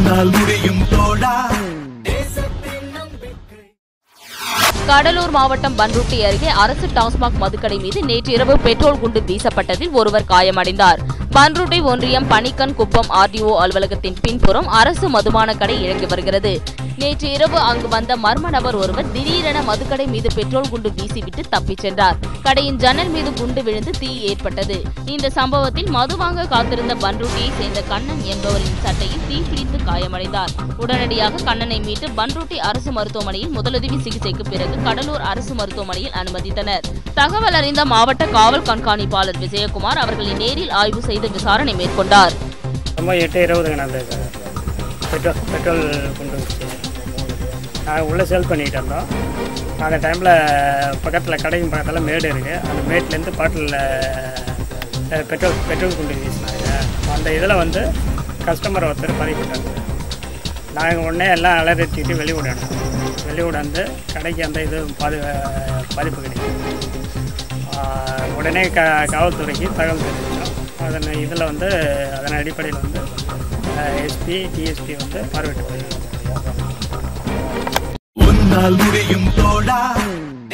உன்னால் முடியும் தோழா கடலூர் மாவட்டம் பன்ருட்டி அருகே அரசு டாஸ்மாக் மதுக்கடை மீது நேற்று இரவு பெட்ரோல் குண்டு வீசப்பட்டதில் ஒருவர் காயமடைந்தார் பன்ருட்டி ஒன்றியம் பணிக்கன் குப்பம் ஆர்டிஓ அலுவலகத்தின் பின்புறம் அரசு மதுபான கடை இயங்கி வருகிறது நேற்று இரவு அங்கு வந்த மர்ம நபர் ஒருவர் திடீரென மதுக்கடை மீது பெட்ரோல் குண்டு வீசிவிட்டு தப்பிச் சென்றார் கடையின் ஜன்னல் மீது குண்டு விழுந்து தீ ஏற்பட்டது இந்த சம்பவத்தில் மது வாங்க காத்திருந்த பன்ருட்டியை சேர்ந்த கண்ணன் என்பவரின் சட்டையில் தீ பிடித்து காயமடைந்தார் உடனடியாக கண்ணனை மீட்டு பன்ருட்டி அரசு மருத்துவமனையில் முதலுதவி சிகிச்சைக்கு பிறகு கடலூர் அரசு மருத்துவமனையில் அனுமதித்தனர் தகவல் அறிந்த மாவட்ட காவல் கண்காணிப்பாளர் விஜயகுமார் அவர்களை நேரில் ஆய்வு செய்து விசாரணை மேற்கொண்டார் ரொம்ப எட்டு இருபதுங்க நடந்தது பெட்ரோல் பெட்ரோல் கொண்டு வந்துச்சு நாங்கள் உள்ளே சேல் பண்ணிகிட்டு இருந்தோம் அந்த டைமில் பக்கத்தில் கடைக்கும் பக்கத்தில் மேடு இருக்குது அந்த மேட்லேருந்து பாட்டிலில் பெட்ரோல் பெட்ரோல் கொண்டு வீசினாங்க அந்த இதில் வந்து கஸ்டமர் ஒருத்தர் பதிவிட்டாங்க நாங்கள் உடனே எல்லாம் அலறிட்டு வெளியே விடணும் வெளியே விடாந்து கடைக்கு அந்த இது பாதி பாதிப்பு கிடைக்கும் ஆஹ் உடனே க காவல்துறைக்கு தகவல் தெரிவித்தோம் அதன் இதில் வந்து அதன் அடிப்படையில் வந்து எஸ்பி டிஎஸ்பி வந்து பார்வையிட்டு போயிருக்காங்க உன்னால் முடியும் தோழா